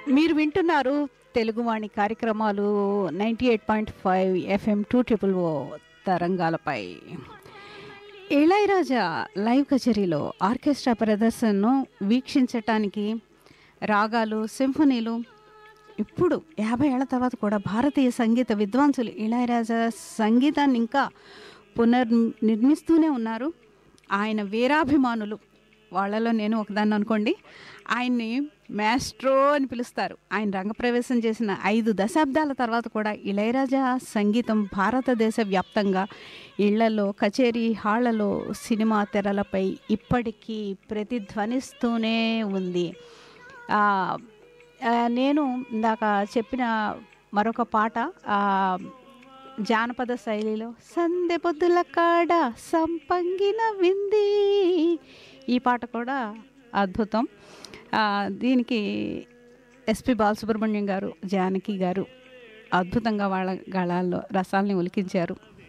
మీరు వింటున్నారు తెలుగువాణి కార్యక్రమాలు ninety eight point five FM two triple O తరంగాలపై ఇళయరాజా లైవ్ కచేరీలో ఆర్కెస్ట్రా ప్రదర్శనను వీక్షించటానికి రాగాలు సింఫనీలు ఇప్పుడు యాభై ఏళ్ల తర్వాత కూడా భారతీయ సంగీత విద్వాంసులు ఇళయరాజా సంగీతాన్ని ఇంకా పునర్నిర్మిస్తూనే ఉన్నారు ఆయన వీరాభిమానులు వాళ్ళలో నేను ఒకదాన్ని అనుకోండి ఆయన్ని మాస్ట్రో అని పిలుస్తారు ఆయన రంగప్రవేశం చేసిన ఐదు దశాబ్దాల తర్వాత కూడా ఇళయరాజా సంగీతం భారతదేశ వ్యాప్తంగా ఇళ్లలో కచేరీ హాళ్లలో సినిమా తెరలపై ఇప్పటికీ ప్రతిధ్వనిస్తూనే ఉంది ఆ, ఆ, నేను ఇందాక చెప్పిన మరొక పాట ఆ, జానపద శైలిలో సందె పొద్దుల కాడ సంపంగిన వింది ఈ పాట కూడా అద్భుతం ఆ, దీనికి ఎస్పి బాలసుబ్రహ్మణ్యం గారు జానకి గారు అద్భుతంగా వాళ్ళ గళాల్లో రసాల్ని ఒలికించారు